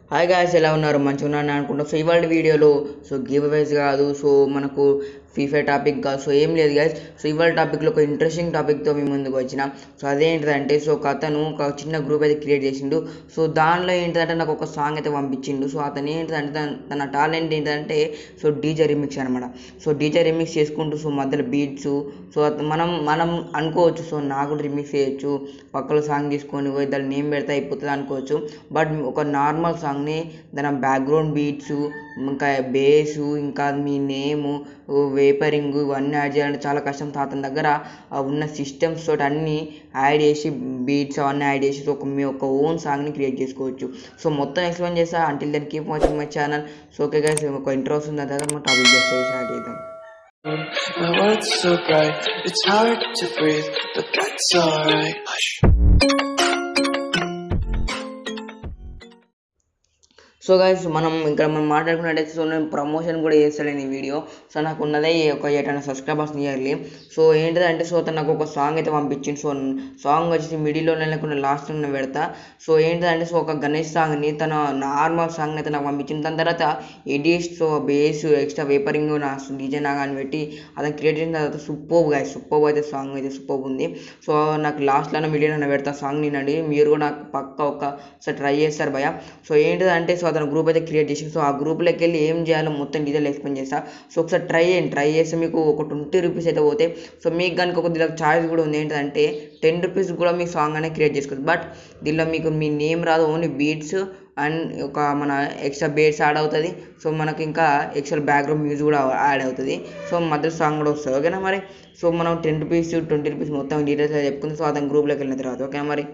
Hi guys ఎలా ఉన్నారు మంచిగా ఉన్నాను అనుకుంటా సో ఇవాళ వీడియోలో సో గివ్ అవేస్ కాదు సో మనకు ఫ్రీ ఫైర్ టాపిక్ కాదు సో ఏం లేదు గాయస్ సో ఇవాళ టాపిక్లో ఒక ఇంట్రెస్టింగ్ టాపిక్తో మీ ముందుకు వచ్చిన సో అదేంటిదంటే సో ఒక అతను ఒక చిన్న గ్రూప్ అయితే క్రియేట్ చేసిండు సో దానిలో ఏంటిదంటే నాకు ఒక సాంగ్ అయితే పంపించిండు సో అతను ఏంటిదంటే తన- తన టాలెంట్ ఏంటంటే సో డీజే రిమిక్స్ అనమాట సో డీజే రిమిక్స్ చేసుకుంటూ సో మధ్యలో బీట్స్ సో అత- మనం మనం అనుకోవచ్చు సో నాకు కూడా రిమిక్స్ చేయొచ్చు పక్కలో సాంగ్ తీసుకొని పోయి దాని నేమ్ పెడితే అయిపోతుంది అనుకోవచ్చు బట్ ఒక నార్మల్ సాంగ్ని దాని బ్యాక్గ్రౌండ్ బీట్స్ ఇంకా బేసు ఇంకా మీ నేము వేపరింగ్ ఇవన్నీ యాడ్ చేయాలంటే చాలా కష్టం సో అతని దగ్గర ఆ ఉన్న సిస్టమ్స్ తోటి అన్నీ యాడ్ చేసి బీట్స్ అవన్నీ యాడ్ చేసి ఒక మీ ఒక ఓన్ సాంగ్ని క్రియేట్ చేసుకోవచ్చు సో మొత్తం ఎక్స్ప్లెయిన్ చేస్తా until then keep watching my channel so okay guys ఒక ఇంట్రో వస్తుంది దాని తర్వాత మనం టాపిక్ చేస్తే స్టార్ట్ చేద్దాం My world's so bright, it's hard to breathe, but that's alright. Hush. So guys మనం ఇక్కడ మనం మాట్లాడుకున్నట్టయితే సో నేను ప్రమోషన్ కూడా చేస్తాను ఈ వీడియో సో నాకు ఉన్నదే ఈ ఒక eight hundred subscribers nearly so ఏంటిదంటే సో తను నాకు ఒక సాంగ్ అయితే పంపించింది సో సాంగ్ వచ్చేసి మిడిల్లో లేకుండా లాస్ట్ నేను పెడతా సో ఏంటిదంటే సో ఒక గణేష్ సాంగ్ని తన నార్మల్ సాంగ్ని అయితే నాకు పంపించింది దాని తర్వాత ఎడిట్స్ సో బేస్ ఎక్స్ట్రా వేపరింగ్ నా డీజే నాగా అని పెట్టి అతను క్రియేట్ చేసిన తర్వాత సూపర్ గాయ సూపర్ అయితే సాంగ్ అయితే సూపర్ ఉంది సో నాకు లాస్ట్లోనే మిడిల్లో పెడతా సాంగ్ వినండి మీరు కూడా నాకు పక్క ఒకసారి ట్రై చేస్తారు భయ సో ఏంటిదంటే సో అతను గ్రూప్ అయితే క్రియేట్ చేసి సో ఆ గ్రూప్లోకి వెళ్ళి ఏం చేయాలో మొత్తం డీటెయిల్ ఎక్స్ప్లెయిన్ చేస్తా సో ఒకసారి ట్రై చేయండి ట్రై చేస్తే మీకు ఒక ట్వంటీ రూపీస్ అయితే పోతే సో మీకు కనుక ఒక దీనికి ఛాయిస్ కూడా ఉంది ఏంటంటే టెన్ రూపీస్ కూడా మీ సాంగ్ అనేది క్రియేట్ చేసుకోవచ్చు బట్ దీనిలో మీకు మీ నేమ్ రాదు ఓన్లీ బీట్స్ అండ్ ఒక మన ఎక్స్ట్రా బేట్స్ యాడ్ అవుతుంది సో మనకి ఇంకా ఎక్స్ట్రా బ్యాక్గ్రౌండ్ మ్యూజిక్ కూడా యాడ్ అవుతుంది సో మధ్యలో సాంగ్ కూడా వస్తుంది ఓకేనా మరి సో మనం టెన్ రూపీస్ ట్వంటీ రూపీస్ మొత్తం డీటెయిల్స్ చెప్పుకుంది సో అతను గ్రూప్లోకి వెళ్ళిన తర్వాత ఓకేనా మరి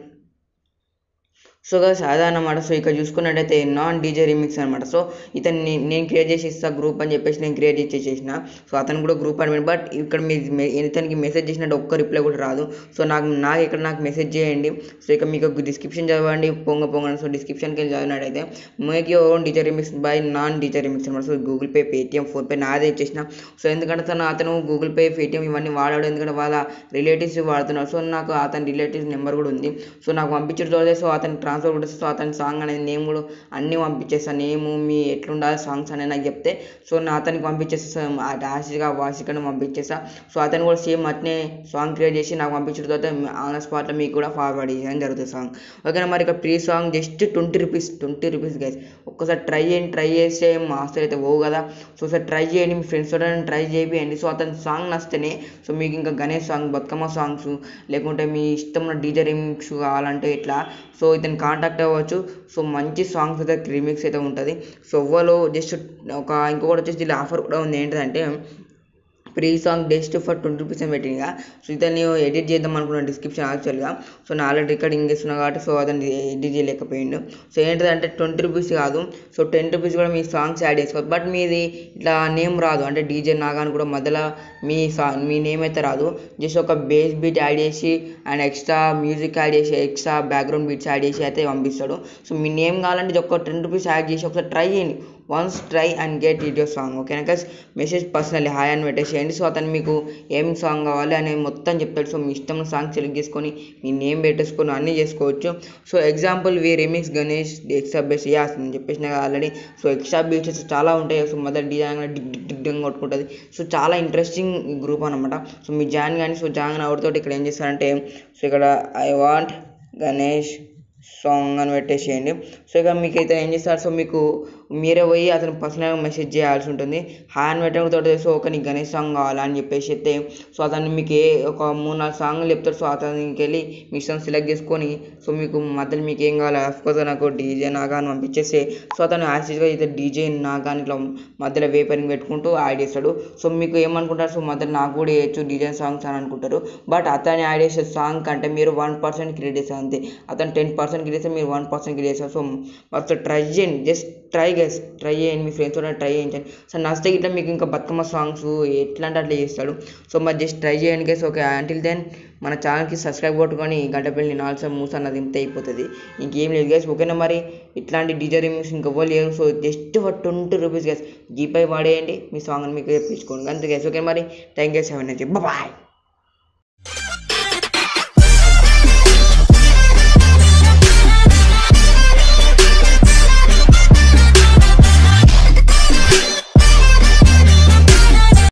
సో గా సాధారణ అన్నమాట సో ఇక్కడ చూసుకున్నట్టయితే నాన్ డీజే రిమిక్స్ అనమాట సో ఇతన్ని నేను క్రియేట్ చేసి ఇస్తా గ్రూప్ అని చెప్పేసి నేను క్రియేట్ చేసి చేసిన సో అతను కూడా గ్రూప్ అని బట్ ఇక్కడ మీ మె- ఇతనికి మెసేజ్ చేసినట్టు ఒక్క రిప్లై కూడా రాదు సో నాకు నాకు ఇక్కడ నాకు మెసేజ్ చేయండి సో ఇక మీకు డిస్క్రిప్షన్ చదవండి పొంగ పొంగ సో డిస్క్రిప్షన్కి వెళ్ళి చదివినట్టయితే make your own DJ remix by non DJ remix అనమాట so Google Pay Paytm PhonePe నాదే ఇచ్చేసిన సో ఎందుకంటే తను అతను గూగుల్ పే పేటిఎం ఇవన్నీ వాడాడు ఎందుకంటే వాళ్ళ రిలేటివ్స్ వాడుతున్నారు సో నాకు అతని రిలేటివ్స్ నెంబర్ కూడా ఉంది సో నాకు పంపించడం తర్వాత సో అతని ట్రాన్స్ఫర్ కూడా సో అతని సాంగ్ అనేది నేమ్ కూడా అన్నీ పంపించేస్తాను నేము మీ ఎట్లుండాలి సాంగ్స్ అనేది నాకు చెప్తే సో నా అతనికి పంపించేస్తా డాషిగా వాసికను పంపించేస్తా సో అతను కూడా సేమ్ అట్నే సాంగ్ క్రియేట్ చేసి నాకు పంపించడం తర్వాత ఆన్ స్పాట్లో మీకు కూడా ఫార్వర్డ్ చేయడం జరుగుతుంది సాంగ్ ఓకేనా మరి ఇక free song just twenty rupees twenty rupees guys ఒక్కసారి ట్రై చేయండి ట్రై చేస్తే మాస్టర్ అయితే పోవు కదా సో ఒకసారి ట్రై చేయండి మీ ఫ్రెండ్స్ తోటి ట్రై చేయండి సో అతని సాంగ్ నచ్చితేనే సో మీకు ఇంకా గణేష్ సాంగ్ బతుకమ్మ సాంగ్స్ లేకుంటే మీ ఇష్టం ఉన్న డీజే రిమిక్స్ కావాలంటే ఇట్లా సో ఇతను కాంటాక్ట్ అవ్వచ్చు సో మంచి సాంగ్స్ అయితే రిమిక్స్ అయితే ఉంటుంది సో ఎవ్వరు జస్ట్ ఒక ఇంకొకటి వచ్చేసి దీని ఆఫర్ కూడా ఉంది ఏంటంటే free song just for twenty rupees అని పెట్టిందిగా సో ఇతన్ని ఎడిట్ చేద్దాం అనుకున్నాను డిస్క్రిప్షన్ యాక్చువల్గా సో నేను ఆల్రెడీ రికార్డింగ్ చేస్తున్నా కాబట్టి సో అతన్ని ఎడిట్ చేయలేకపోయిండు సో ఏంటిదంటే ట్వంటీ రూపీస్ కాదు సో టెన్ రూపీస్ కూడా మీ సాంగ్స్ యాడ్ చేసుకోవచ్చు బట్ మీది ఇట్లా నేమ్ రాదు అంటే డీజే నాగాని కూడా మధ్యలో మీ సా మీ నేమ్ అయితే రాదు జస్ట్ ఒక బేస్ బీట్ యాడ్ చేసి అండ్ ఎక్స్ట్రా మ్యూజిక్ యాడ్ చేసి ఎక్స్ట్రా బ్యాక్గ్రౌండ్ బీట్స్ యాడ్ చేసి అయితే పంపిస్తాడు సో మీ నేమ్ కావాలంటే ఇది ఒక టెన్ రూపీస్ యాడ్ చేసి ఒకసారి ట్రై చేయండి once try and get it your song ఓకేనా గైస్ మెసేజ్ పర్సనల్లీ హాయ్ అని పెట్టేసేయండి సో అతను మీకు ఏం సాంగ్ కావాలి అని మొత్తం చెప్తాడు సో మీ ఇష్టం సాంగ్ సెలెక్ట్ చేసుకొని మీ నేమ్ పెట్టేసుకొని అన్నీ చేసుకోవచ్చు so example V remix Ganesh extra base యాస్ అని చెప్పేసిన ఆల్రెడీ సో ఎక్స్ట్రా బీట్స్ చాలా ఉంటాయి సో మొదటి డిజైన్ డిగ్ డిగ్ డిగ్ డిగ్ కొట్టుకుంటుంది సో చాలా ఇంట్రెస్టింగ్ గ్రూప్ అనమాట సో మీ జాయిన్ కానీ సో జాయిన్ అవడతోటి ఇక్కడ ఏం చేస్తారంటే సో ఇక్కడ ఐ వాంట్ గణేష్ సాంగ్ అని పెట్టేసేయండి సో ఇక మీకు అయితే ఏం చేస్తారు సో మీకు మీరే పోయి అతను పర్సనల్గా మెసేజ్ చేయాల్సి ఉంటుంది హాయ్ అని పెట్టడంతో సో ఒక నీకు గణేష్ సాంగ్ కావాలా అని చెప్పేసి చెప్తే సో అతను మీకు ఏ ఒక మూడు నాలుగు సాంగ్లు చెప్తాడు సో అతనికి వెళ్ళి మీ సాంగ్ సెలెక్ట్ చేసుకొని సో మీకు మధ్యలో మీకు ఏం కావాలి అఫ్కోర్స్ నాకు డీజే నాగా అని పంపించేస్తే సో అతను యాక్చువల్గా అయితే డీజే నాగా అని ఇట్లా మధ్యలో వేపరింగ్ పెట్టుకుంటూ యాడ్ చేస్తాడు సో మీకు ఏమనుకుంటారు సో మధ్యలో నాకు కూడా వేయచ్చు డీజే సాంగ్స్ అని అనుకుంటారు బట్ అతను యాడ్ చేసే సాంగ్ కంటే మీరు వన్ పర్సెంట్ క్రియేట్ చేస్తారు అంతే అతను టెన్ పర్సెంట్ క్రియేట్ చేస్తే మీరు వన్ పర్సెంట్ క్రియేట్ చేస్తారు సో ఫస్ట్ ట్రై చేయండి జస్ట్ ట్రై గైస్ ట్రై చేయండి మీ ఫ్రెండ్స్ కూడా ట్రై చేయించండి సో నచ్చితే ఇట్లా మీకు ఇంకా బతుకమ్మ సాంగ్స్ ఎట్లా అంటే అట్లా చేస్తాడు సో మరి జస్ట్ ట్రై చేయండి గైస్ ఓకే అంటిల్ దెన్ మన ఛానల్కి సబ్స్క్రైబ్ కొట్టుకొని గంట పెళ్ళి నాలుగు సార్లు మూడు సార్లు దింపితే అయిపోతుంది ఇంకేం లేదు గైస్ ఓకేనా మరి ఇట్లాంటి డీజే రిమిక్స్ ఇంకా ఎవ్వరు లేరు so just for twenty rupees guys GPay వాడేయండి మీ సాంగ్ మీకు తెప్పించుకోండి అంతే గైస్ ఓకే మరి థ్యాంక్ యూ సెవెన్ బాయ్